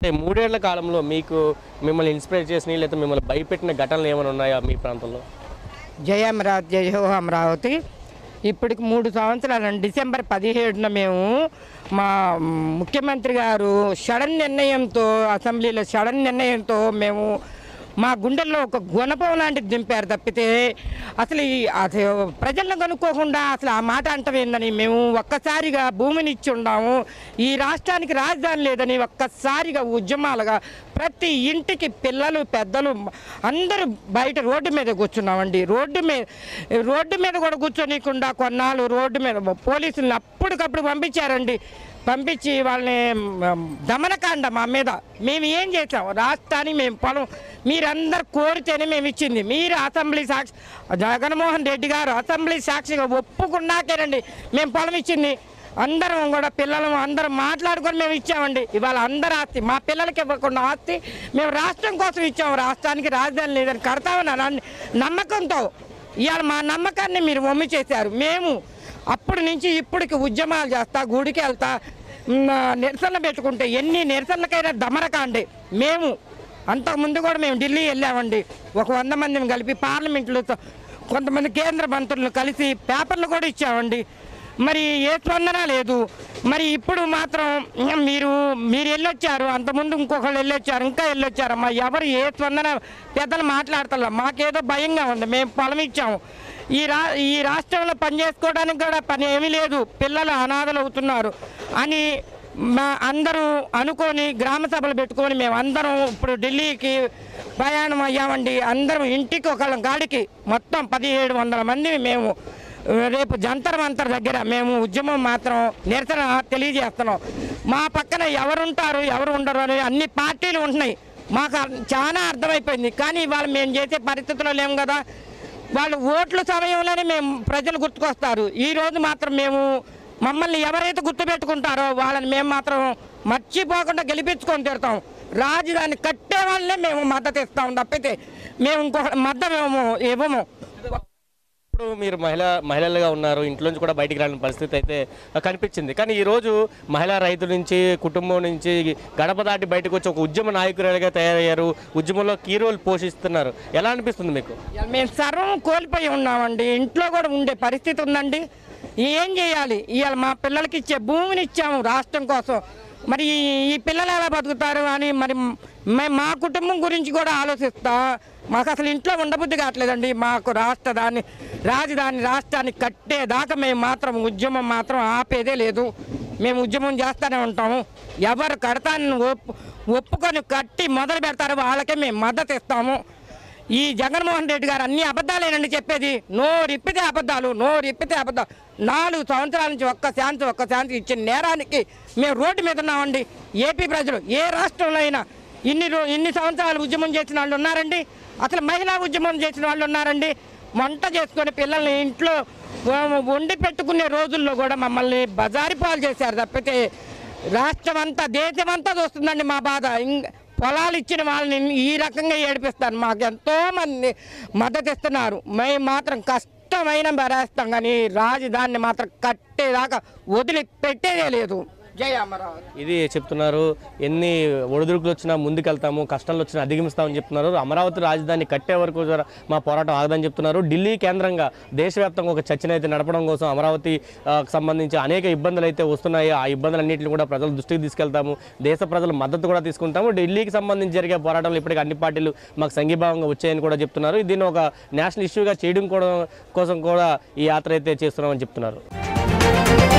అంటే మూడేళ్ల కాలంలో మీకు మిమ్మల్ని ఇన్స్పైర్ చేసిన లేదా మిమ్మల్ని భయపెట్టిన ఘటనలు ఏమైనా ఉన్నాయా మీ ప్రాంతంలో జయ అమరావతి జయ హో అమరావతి ఇప్పటికి మూడు సంవత్సరాలు డిసెంబర్ పదిహేడున మేము మా ముఖ్యమంత్రి గారు సడన్ నిర్ణయంతో అసెంబ్లీలో సడన్ నిర్ణయంతో మేము మా గుండెల్లో ఒక గుణపం లాంటిది దింపారు తప్పితే అసలు ఈ అసలు ప్రజలను కనుక్కోకుండా అసలు ఆ మాట అంటవేందని మేము ఒక్కసారిగా భూమిని ఇచ్చి ఉన్నాము ఈ రాష్ట్రానికి రాజధాని లేదని ఒక్కసారిగా ఉద్యమాలుగా ప్రతి ఇంటికి పిల్లలు పెద్దలు అందరూ బయట రోడ్డు మీద కూర్చున్నామండి రోడ్డు మీద రోడ్డు మీద కూడా కూర్చోనీయకుండా కొన్నాళ్ళు రోడ్డు మీద పోలీసులను అప్పటికప్పుడు పంపించారండి పంపించి వాళ్ళని మ్, దమనకాండ మా మీద మేము ఏం చేసాం రాష్ట్రానికి మేము పొలం మీరందరు కోరితేనే మేము ఇచ్చింది మీరు అసెంబ్లీ సాక్షి జగన్మోహన్ రెడ్డి గారు అసెంబ్లీ సాక్షిగా ఒప్పుకున్నాకేనండి మేము పొలం ఇచ్చింది అందరం కూడా పిల్లలు అందరం మాట్లాడుకొని మేము ఇచ్చామండి ఇవాళ అందరు ఆస్తి మా పిల్లలకి ఇవ్వకుండా ఆస్తి మేము రాష్ట్రం కోసం ఇచ్చాము రాష్ట్రానికి రాజధాని లేదని కడతామని అన- నమ్మకంతో ఇవాళ మా నమ్మకాన్ని మీరు వమ్మి చేశారు మేము అప్పటి నుంచి ఇప్పటికి ఉద్యమాలు చేస్తా గుడికి వెళ్తా మ్, నిరసనలు పెట్టుకుంటే ఎన్ని నిరసనలకైనా దమరకాండి మేము అంతకుముందు కూడా మేము ఢిల్లీ వెళ్ళామండి ఒక వంద మందిని కలిపి పార్లమెంట్లో తో- కొంతమంది కేంద్ర మంత్రులను కలిసి పేపర్లు కూడా ఇచ్చామండి మరి ఏ స్పందన లేదు మరి ఇప్పుడు మాత్రం ఇంకా మీరు మీరు వెళ్ళొచ్చారు అంతకుముందు ఇంకొకళ్ళు వెళ్ళొచ్చారు ఇంకా వెళ్ళొచ్చారమ్మా ఎవరు ఏ స్పందన పెద్దలు మాట్లాడతారు మాకేదో భయంగా ఉంది మేము పొలం ఇచ్చాము ఈ రా ఈ రాష్ట్రంలో పని చేసుకోవడానికి కూడా పని ఏమీ లేదు పిల్లలు అనాథలు అవుతున్నారు అని మా అందరూ అనుకొని గ్రామ సభలు పెట్టుకొని మేము అందరం ఇప్పుడు ఢిల్లీకి ప్రయాణం అయ్యామండి అందరం ఇంటికి ఒకళ్ళ గాడికి మొత్తం పదిహేడు వందల మంది మేము రేపు జంతర్ మంతర్ దగ్గర మేము ఉద్యమం మాత్రం నిరసన తెలియజేస్తున్నాం మా పక్కన ఎవరుంటారు ఎవరు ఉండరు అని అన్ని పార్టీలు ఉంటున్నాయి మాకు అర్- చాలా అర్థమైపోయింది కానీ ఇవాళ మేము చేసే పరిస్థితిలో లేము కదా వాళ్ళు ఓట్ల సమయంలోనే మేము ప్రజలు గుర్తుకొస్తారు ఈ రోజు మాత్రం మేము మమ్మల్ని ఎవరైతే గుర్తుపెట్టుకుంటారో వాళ్ళని మేము మాత్రం మర్చిపోకుండా గెలిపించుకొని తిడతాం రాజధాని కట్టే వాళ్ళనే మేము మద్దతు ఇస్తాం తప్పితే మేము ఇంకొక మద్దతు ఇవ్వము ఇవ్వము ఇప్పుడు మీరు మహిళ మహిళలుగా ఉన్నారు ఇంట్లో నుంచి కూడా బయటికి రాని పరిస్థితి అయితే కనిపించింది కానీ ఈ రోజు మహిళా రైతుల నుంచి కుటుంబం నుంచి గడప దాటి బయటకు వచ్చి ఒక ఉద్యమ నాయకురాలుగా తయారయ్యారు ఉద్యమంలో కీ రోల్ పోషిస్తున్నారు ఎలా అనిపిస్తుంది మీకు ఇవాళ మేము సర్వం కోల్పోయి ఉన్నామండి ఇంట్లో కూడా ఉండే పరిస్థితి ఉందండి ఏం చేయాలి ఇవాళ మా పిల్లలకి ఇచ్చే భూమిని ఇచ్చాము రాష్ట్రం కోసం మరి ఈ- ఈ పిల్లలు ఎలా బతుకుతారు అని మరి మే- మా కుటుంబం గురించి కూడా ఆలోచిస్తా మాకు అసలు ఇంట్లో ఉండబుద్ధి కావట్లేదండి మాకు రాష్ట్రదాన్ని రాజధాని రాష్ట్రాన్ని కట్టేదాకా మేము మాత్రం ఉద్యమం మాత్రం ఆపేదే లేదు మేము ఉద్యమం చేస్తూనే ఉంటాము ఎవరు కడతాను ఒప్పు ఒప్పుకొని కట్టి మొదలు పెడతారో వాళ్ళకే మేము మద్దతు ఇస్తాము ఈ జగన్మోహన్ రెడ్డి గారు అన్ని అబద్ధాలేనండి చెప్పేది నో రిప్పితే అబద్ధాలు నో రిప్పితే అబద్ధాలు నాలుగు సంవత్సరాల నుంచి ఒక్క శాంతి ఒక్క శాంతి ఇచ్చిన నేరానికి మేము రోడ్డు మీద ఉన్నామండి ఏపీ ప్రజలు ఏ రాష్ట్రంలో అయినా ఇన్ని రో ఇన్ని సంవత్సరాలు ఉద్యమం చేసిన వాళ్ళు ఉన్నారండి అసలు మహిళా ఉద్యమం చేసిన వాళ్ళు ఉన్నారండి వంట చేసుకొని పిల్లల్ని ఇంట్లో వ- వండి పెట్టుకునే రోజుల్లో కూడా మమ్మల్ని బజారి పాలు చేశారు తప్పితే రాష్ట్రం అంతా దేశం అంతా చూస్తుందండి మా బాధ ఇంక పొలాలు ఇచ్చిన వాళ్ళని ఈ రకంగా ఏడిపిస్తాను మాకు ఎంతో మంది మద్దతు ఇస్తున్నారు మేము మాత్రం కష్టమైన భరేస్తాం కానీ రాజధానిని మాత్రం కట్టేదాకా వదిలి పెట్టేదే లేదు జై అమరావతి ఇది చెప్తున్నారు ఎన్ని ఒడిదుడుకులు వచ్చినా ముందుకెళ్తాము కష్టాలు వచ్చినా అధిగమిస్తామని చెప్తున్నారు అమరావతి రాజధాని కట్టే వరకు జర మా పోరాటం ఆగదని చెప్తున్నారు ఢిల్లీ కేంద్రంగా దేశవ్యాప్తంగా ఒక చర్చను అయితే నడపడం కోసం అమరావతి ఆ, సంబంధించి అనేక ఇబ్బందులు అయితే వస్తున్నాయి ఆ ఇబ్బందులన్నింటిని కూడా ప్రజల దృష్టికి తీసుకెళ్తాము దేశ ప్రజల మద్దతు కూడా తీసుకుంటాము ఢిల్లీకి సంబంధించి జరిగే పోరాటంలో ఇప్పటికీ అన్ని పార్టీలు మాకు సంఘీభావంగా వచ్చాయని కూడా చెప్తున్నారు దీన్ని ఒక నేషనల్ ఇష్యూగా చేయడం కూడా కోసం కూడా ఈ యాత్ర అయితే చేస్తున్నామని చెప్తున్నారు